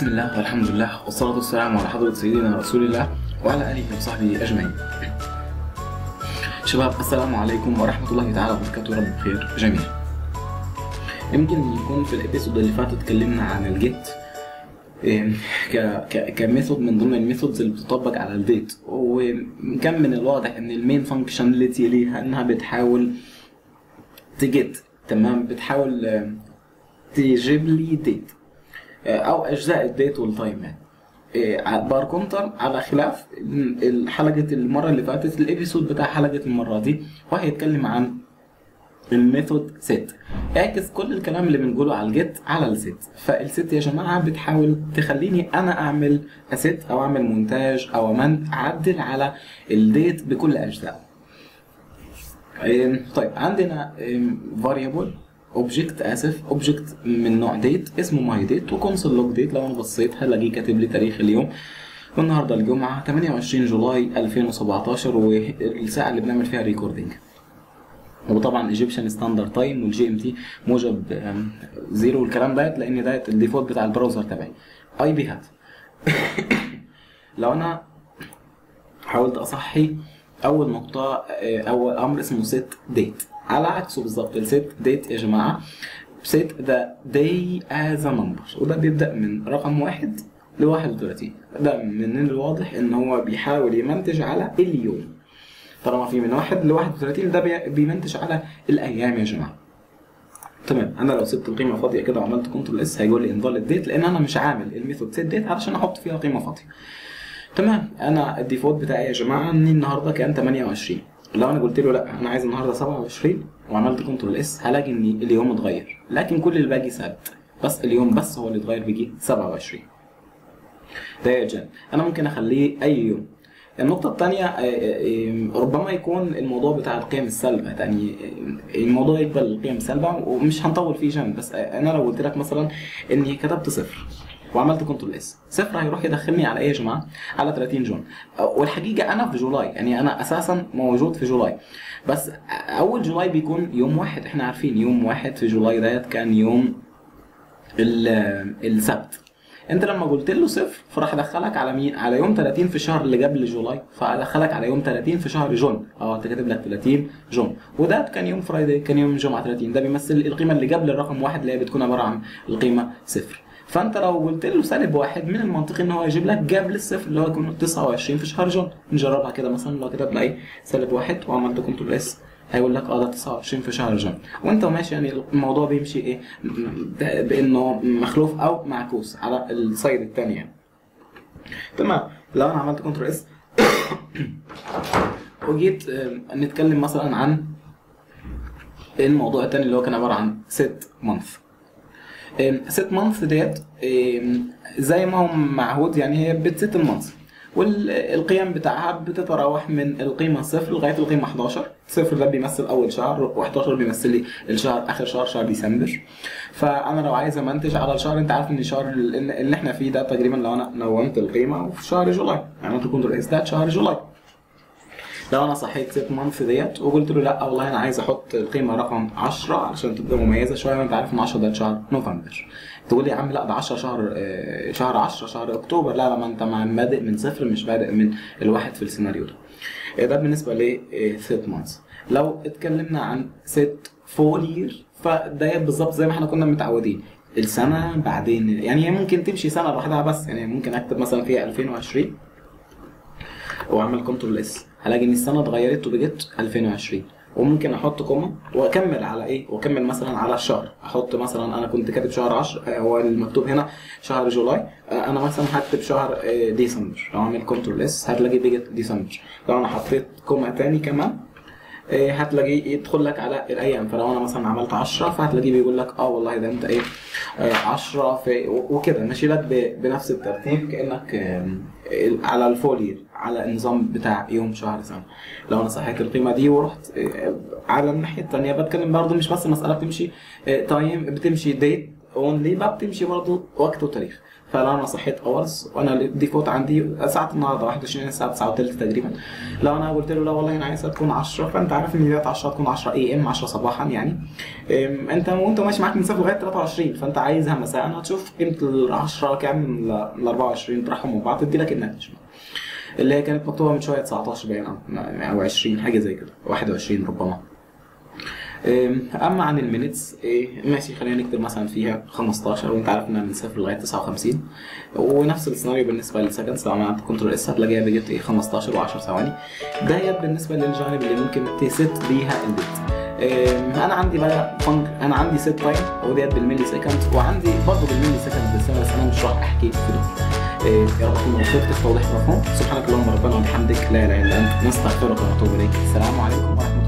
بسم الله والحمد لله والصلاة والسلام على حضرة سيدنا رسول الله وعلى آله وصحبه أجمعين. شباب السلام عليكم ورحمة الله تعالى وبركاته رب بخير جميعا. يمكن يكون في الابيسود اللي فات اتكلمنا عن الجيت إيه، ك ك كميثود من ضمن الميثودز اللي بتطبق على الديت وكان من الواضح ان المين فانكشناليتي ليها انها بتحاول تجيت تمام بتحاول آه، تجيب لي ديت او اجزاء الديت والتايم يعني إيه، بار كونتر على خلاف ال- حلقه المره اللي فاتت الابيسود بتاع حلقه المره دي وهيتكلم عن الميثود سيت اعكس كل الكلام اللي بنقوله على الجيت على السيت فالسيت يا جماعه بتحاول تخليني انا اعمل اسيت او اعمل مونتاج او من اعدل على الديت بكل اجزائه إيه، طيب عندنا فاريبل اوبجكت اسف اوبجكت من نوع ديت اسمه ماي ديت وكونسول لوج ديت لو انا بصيت هلاقيه كاتب لي تاريخ اليوم والنهارده الجمعه 28 جولاي 2017 والساعه اللي بنعمل فيها ريكوردينج وطبعا ايجيبشن ستاندرد تايم والجي ام تي موجب آم، زيرو والكلام ده لان ده الديفولت بتاع البراوزر تبعي اي بي هات لو انا حاولت اصحي اول نقطه آه، اول امر اسمه سيت ديت على عكسه بالظبط السيت ديت يا جماعه سيت ذا داي از نمبر وده بيبدا من رقم واحد ل 31 ده من الواضح ان هو بيحاول يمنتج على اليوم طالما في من واحد ل 31 ده بي- بيمنتج على الايام يا جماعه تمام انا لو سبت القيمه فاضيه كده وعملت كنترول اس هيقول لي انضال الديت لان انا مش عامل الميثود سيت ديت علشان احط فيها قيمه فاضيه تمام انا الديفولت بتاعي يا جماعه ان النهارده كان 28 لو انا قلت له لا انا عايز النهارده 27 وعملت كنترول اس هلاقي ان اليوم اتغير لكن كل الباقي ثابت بس اليوم بس هو اللي اتغير بيجي 27 ده يا جان انا ممكن اخليه اي يوم النقطة الثانية ربما يكون الموضوع بتاع القيم السلبة يعني آه، الموضوع يقبل القيم السلبة ومش هنطول فيه جامد بس آه، انا لو قلت لك مثلا اني كتبت صفر وعملت كنترول اس صفر هيروح يدخلني على ايه يا جماعه على 30 جون والحقيقه انا في جولاي يعني انا اساسا موجود في جولاي بس اول جولاي بيكون يوم واحد احنا عارفين يوم واحد في جولاي ديت كان يوم ال- السبت انت لما قلت له صفر فراح دخلك على مين على يوم 30 في الشهر اللي قبل جولاي فدخلك على يوم 30 في شهر جون اه انت كاتب لك 30 جون وده كان يوم فرايداي كان يوم الجمعه 30 ده بيمثل القيمه اللي قبل الرقم واحد اللي هي بتكون عباره عن القيمه صفر فانت لو قلت له سالب واحد من المنطقي ان هو يجيب لك قبل الصفر اللي هو يكون 29 في شهر جون نجربها كده مثلا لو كتبنا ايه سالب واحد وعملت كنترول اس هيقول لك اه ده 29 في شهر جون وانت ماشي يعني الموضوع بيمشي ايه م- م- بانه مخلوف او معكوس على السايد الثاني يعني تمام لو انا عملت كنترول اس وجيت آم، نتكلم مثلا عن الموضوع الثاني اللي هو كان عباره عن ست مانث ست مانث ديت آم، زي ما هو معهود يعني هي بتست المانث والقيم بتاعها بتتراوح من القيمة صفر لغاية القيمة 11 صفر ده بيمثل أول شهر و11 بيمثل لي الشهر آخر شهر شهر ديسمبر فأنا لو عايز أمنتج على الشهر أنت عارف إن الشهر اللي اللي إحنا فيه ده تقريبا لو أنا نومت القيمة وفي شهر جولاي عملت كنترول إس ده شهر جولاي لو انا صحيت ست مانث ديت وقلت له لا والله انا عايز احط القيمه رقم 10 علشان تبقى مميزه شويه وانت عارف ان 10 ده شهر نوفمبر تقول لي يا عم لا ده 10 شهر آه، شهر 10 شهر اكتوبر لا لا ما انت مع بادئ من صفر مش بادئ من الواحد في السيناريو ده آه، ده بالنسبه ل ست مانث لو اتكلمنا عن ست فول يير فده بالظبط زي ما احنا كنا متعودين السنه بعدين يعني هي ممكن تمشي سنه لوحدها بس يعني ممكن اكتب مثلا فيها 2020 واعمل كنترول اس هلاقي ان السنه اتغيرت وبقت 2020 وممكن احط كوما واكمل على ايه واكمل مثلا على الشهر احط مثلا انا كنت كاتب شهر 10 آه، هو المكتوب هنا شهر جولاي آه، انا مثلا هكتب شهر آه، ديسمبر لو اعمل كنترول اس هتلاقي بقت ديسمبر لو انا حطيت كوما تاني كمان آه، هتلاقيه يدخل لك على الايام فلو انا مثلا عملت 10 فهتلاقيه بيقول لك اه والله ده انت ايه 10 في و- وكده ماشي لك ب- بنفس الترتيب كانك آم، على الفولير على النظام بتاع يوم شهر سنه لو انا صحيت القيمه دي ورحت آه، على الناحيه الثانيه بتكلم برضه مش بس مساله بتمشي تايم بتمشي ديت اونلي بقى بتمشي برضه وقت وتاريخ فلو انا صحيت اورز وانا الديفولت عندي ساعه النهارده 21 الساعه 9 وثلث تقريبا لو انا قلت له لا والله انا عايزها تكون 10 فانت عارف ان ديت 10 تكون 10 اي ام 10 صباحا يعني أم، انت وانت ماشي معاك مسافه لغايه 23 فانت عايزها مساء هتشوف قيمه ال 10 كام ال 24 تطرحهم من بعض تدي لك الناتج اللي هي كانت مكتوبه من شويه 19 باين أو- او 20 حاجه زي كده 21 ربما أم، اما عن المينتس إيه، ماشي خلينا نكتب مثلا فيها 15 وانت عارف انها من صفر لغايه 59 ونفس السيناريو بالنسبه للسكندز لو عملت كنترول اس هتلاقيها بقت ايه 15 و10 ثواني ديت بالنسبه للجانب اللي ممكن تست بيها البيت أم، انا عندي بقى فانك انا عندي سيت تايم وديت بالملي سكند وعندي برضه بالملي سكند بس انا بس انا مش راح احكي في ده إيه، يا رب اكون وفقت في توضيح المفهوم سبحانك اللهم ربنا وبحمدك لا اله الا انت نستغفرك ونتوب اليك السلام عليكم ورحمه